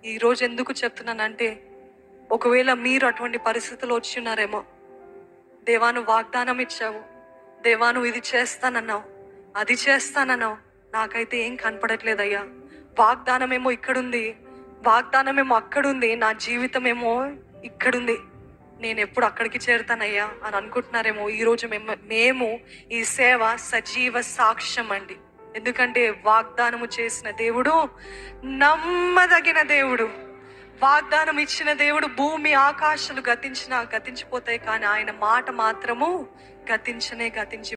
ఈ రోజు ఎందుకు చెప్తున్నానంటే ఒకవేళ మీరు అటువంటి పరిస్థితులు వచ్చి ఉన్నారేమో దేవాను వాగ్దానం ఇచ్చావు దేవాను ఇది చేస్తానన్నావు అది చేస్తానన్నావు నాకైతే ఏం కనపడట్లేదయ్యా వాగ్దానం ఏమో ఇక్కడుంది వాగ్దానం ఏమో అక్కడుంది నా జీవితం ఏమో ఇక్కడుంది నేను ఎప్పుడు అక్కడికి చేరుతానయ్యా అని అనుకుంటున్నారేమో ఈ రోజు మేము మేము ఈ సేవ సజీవ సాక్ష్యం అండి ఎందుకంటే వాగ్దానము చేసిన దేవుడు నమ్మదగిన దేవుడు వాగ్దానం ఇచ్చిన దేవుడు భూమి ఆకాశాలు గతించినా గతించిపోతాయి కానీ ఆయన మాట మాత్రము గతించనే గతించి